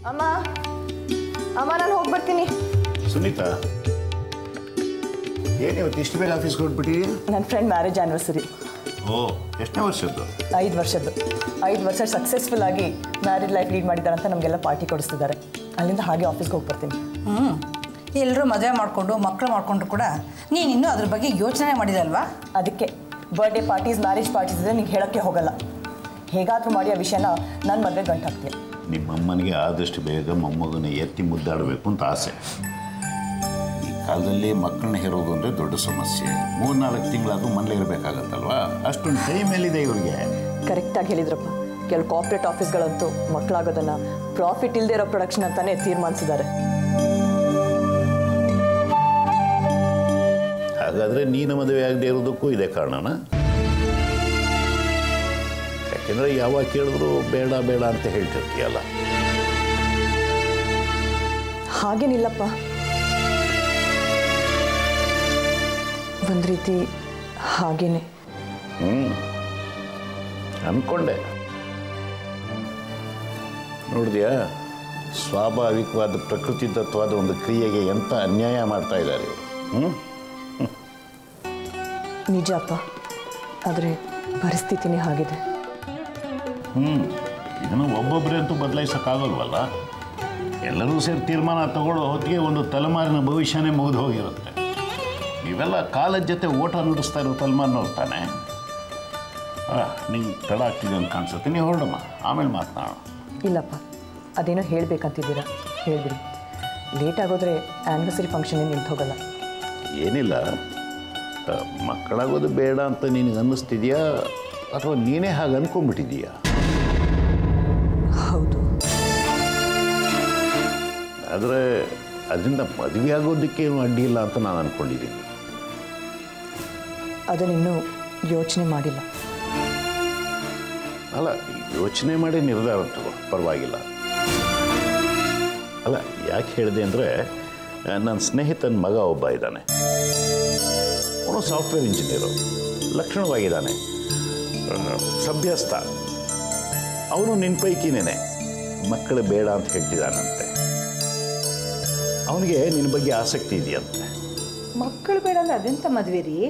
ಅಮ್ಮ ಅಮ್ಮ ನಾನು ಹೋಗಿ ಬರ್ತೀನಿ ಸುನೀತಾ ಏನು ಇವತ್ತು ಇಷ್ಟು ಬೇಗ ಆಫೀಸ್ಗೆ ಹೊರಟ್ಬಿಟ್ಟಿದೆಯಾ ನನ್ನ ಫ್ರೆಂಡ್ ಮ್ಯಾರೇಜ್ ಆ್ಯನಿವರ್ಸರಿ ಓ ಎಷ್ಟನೇ ವರ್ಷದ್ದು ಐದು ವರ್ಷದ್ದು ಐದು ವರ್ಷ ಸಕ್ಸಸ್ಫುಲ್ ಆಗಿ ಮ್ಯಾರೇಜ್ ಲೈಫ್ ಲೀಡ್ ಮಾಡಿದ್ದಾರೆ ಅಂತ ನಮಗೆಲ್ಲ ಪಾರ್ಟಿ ಕೊಡಿಸ್ತಿದ್ದಾರೆ ಅಲ್ಲಿಂದ ಹಾಗೆ ಆಫೀಸ್ಗೆ ಹೋಗಿ ಬರ್ತೀನಿ ಹ್ಞೂ ಎಲ್ಲರೂ ಮದುವೆ ಮಾಡಿಕೊಂಡು ಮಕ್ಕಳು ಮಾಡಿಕೊಂಡ್ರು ಕೂಡ ನೀನು ಇನ್ನೂ ಅದ್ರ ಬಗ್ಗೆ ಯೋಚನೆ ಮಾಡಿದಲ್ವಾ ಅದಕ್ಕೆ ಬರ್ಡೇ ಪಾರ್ಟೀಸ್ ಮ್ಯಾರೇಜ್ ಪಾರ್ಟೀಸ್ ಇದ್ರೆ ನಿಂಗೆ ಹೇಳೋಕ್ಕೆ ಹೋಗಲ್ಲ ಹೇಗಾದರೂ ಮಾಡಿ ಆ ವಿಷಯನ ನನ್ನ ಮದುವೆ ಗಂಟು ಹಾಕ್ತೀಯ ನಿಮ್ಮಮ್ಮನಿಗೆ ಆದಷ್ಟು ಬೇಗ ಮೊಮ್ಮಗನ ಎತ್ತಿ ಮುದ್ದಾಡಬೇಕು ಅಂತ ಆಸೆ ಈ ಕಾಲದಲ್ಲಿ ಮಕ್ಕಳನ್ನ ಹೆರೋದು ಅಂದರೆ ದೊಡ್ಡ ಸಮಸ್ಯೆ ಮೂರ್ನಾಲ್ಕು ತಿಂಗಳಾದರೂ ಮನೇಲಿ ಇರಬೇಕಾಗತ್ತಲ್ವಾ ಅಷ್ಟೊಂದು ಟೈಮ್ ಎಲ್ಲಿದೆ ಇವ್ರಿಗೆ ಕರೆಕ್ಟಾಗಿ ಹೇಳಿದ್ರಪ್ಪ ಕೆಲವು ಕಾರ್ಪೊರೇಟ್ ಆಫೀಸ್ಗಳಂತೂ ಮಕ್ಕಳಾಗೋದನ್ನು ಪ್ರಾಫಿಟ್ ಇಲ್ಲದೆ ಇರೋ ಪ್ರೊಡಕ್ಷನ್ ಅಂತಾನೆ ತೀರ್ಮಾನಿಸಿದ್ದಾರೆ ಹಾಗಾದರೆ ನೀನು ಮದುವೆ ಆಗದೆ ಇರೋದಕ್ಕೂ ಇದೆ ಕಾರಣನ ಯಾಕೆಂದರೆ ಯಾವಾಗ ಕೇಳಿದ್ರು ಬೇಡ ಬೇಡ ಅಂತ ಹೇಳ್ತಿರ್ತೀಯಲ್ಲ ಹಾಗೇನಿಲ್ಲಪ್ಪ ಒಂದು ರೀತಿ ಹಾಗೇನೆ ಹ್ಞೂ ಅಂದ್ಕೊಂಡೆ ನೋಡಿದ್ಯಾ ಸ್ವಾಭಾವಿಕವಾದ ಪ್ರಕೃತಿ ತತ್ವದ ಒಂದು ಕ್ರಿಯೆಗೆ ಎಂಥ ಅನ್ಯಾಯ ಮಾಡ್ತಾ ಇದ್ದಾರೆ ಇವರು ಹ್ಞೂ ನಿಜ ಅಪ್ಪ ಆದರೆ ಪರಿಸ್ಥಿತಿನೇ ಹಾಗಿದೆ ಹ್ಞೂ ಇದನ್ನು ಒಬ್ಬೊಬ್ಬರೇ ಅಂತೂ ಬದಲಾಯಿಸೋಕ್ಕಾಗಲ್ವಲ್ಲ ಎಲ್ಲರೂ ಸೇರಿ ತೀರ್ಮಾನ ತಗೊಳ್ಳೋ ಹೊತ್ತಿಗೆ ಒಂದು ತಲೆಮಾರಿನ ಭವಿಷ್ಯನೇ ಮುಗಿದು ಹೋಗಿರುತ್ತೆ ನೀವೆಲ್ಲ ಕಾಲದ ಜೊತೆ ಓಟ ನಡೆಸ್ತಾ ಇರೋ ತಲೆಮಾರಿನವ್ರು ತಾನೆ ನಿಂಗೆ ತಡ ಆಗ್ತಿದೆ ಅಂತ ಕಾಣಿಸುತ್ತೆ ನೀವು ಹೊರಡಮ್ಮ ಆಮೇಲೆ ಮಾತನಾಡೋಣ ಇಲ್ಲಪ್ಪ ಅದೇನೋ ಹೇಳಬೇಕಂತಿದ್ದೀರಾ ಹೇಳಿಬಿಡಿ ಲೇಟ್ ಆಗೋದ್ರೆ ಆ್ಯನಿವರ್ಸರಿ ಫಂಕ್ಷನ್ ನಿಂತು ಹೋಗಲ್ಲ ಏನಿಲ್ಲ ಆ, ಮಕ್ಕಳಾಗೋದು ಬೇಡ ಅಂತ ನಿನಗೆ ಅನ್ನಿಸ್ತಿದ್ಯಾ ಅಥವಾ ನೀನೇ ಹಾಗೆ ಅಂದ್ಕೊಂಡ್ಬಿಟ್ಟಿದೀಯಾ ಹೌದು ಆದರೆ ಅದರಿಂದ ಮದುವೆ ಆಗೋದಕ್ಕೇನು ಅಡ್ಡಿ ಇಲ್ಲ ಅಂತ ನಾನು ಅಂದ್ಕೊಂಡಿದ್ದೀನಿ ಅದನ್ನಿನ್ನೂ ಯೋಚನೆ ಮಾಡಿಲ್ಲ ಅಲ್ಲ ಯೋಚನೆ ಮಾಡಿ ನಿರ್ಧಾರ ತಗೋ ಪರವಾಗಿಲ್ಲ ಅಲ್ಲ ಯಾಕೆ ಹೇಳಿದೆ ಅಂದರೆ ನನ್ನ ಸ್ನೇಹಿತನ ಮಗ ಒಬ್ಬ ಇದ್ದಾನೆ ಅವನು ಸಾಫ್ಟ್ವೇರ್ ಇಂಜಿನಿಯರು ಲಕ್ಷಣವಾಗಿದ್ದಾನೆ ಆ, ಸಭ್ಯಸ್ಥ ಅವನು ನಿನ್ನ ಪೈಕಿನೇ ಮಕ್ಕಳು ಬೇಡ ಅಂತ ಹೇಳ್ತಿದ್ದಾನಂತೆ ಅವನಿಗೆ ನಿನ್ನ ಬಗ್ಗೆ ಆಸಕ್ತಿ ಇದೆಯಂತೆ ಮಕ್ಕಳು ಬೇಡ ಅಂದ್ರೆ ಅದೆಂತ ಮದುವೆ ರೀ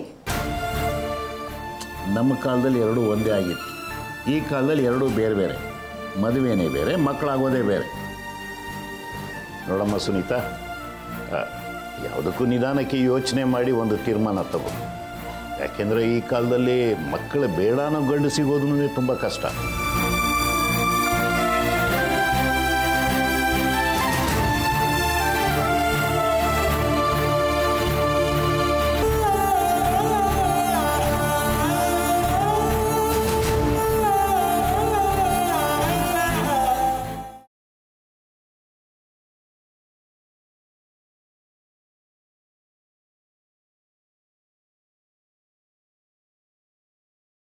ನಮ್ಮ ಕಾಲದಲ್ಲಿ ಎರಡೂ ಒಂದೇ ಆಗಿತ್ತು ಈ ಕಾಲದಲ್ಲಿ ಎರಡೂ ಬೇರೆ ಬೇರೆ ಮದುವೆನೇ ಬೇರೆ ಮಕ್ಕಳಾಗೋದೇ ಬೇರೆ ನೋಡಮ್ಮ ಸುನೀತಾ ಆ, ಯಾವುದಕ್ಕೂ ನಿಧಾನಕ್ಕೆ ಯೋಚನೆ ಮಾಡಿ ಒಂದು ತೀರ್ಮಾನ ತಗೋ ಯಾಕೆಂದರೆ ಈ ಕಾಲದಲ್ಲಿ ಮಕ್ಕಳು ಬೇಡ ಅನ್ನೋ ಗಂಡು ಸಿಗೋದು ತುಂಬ ಕಷ್ಟ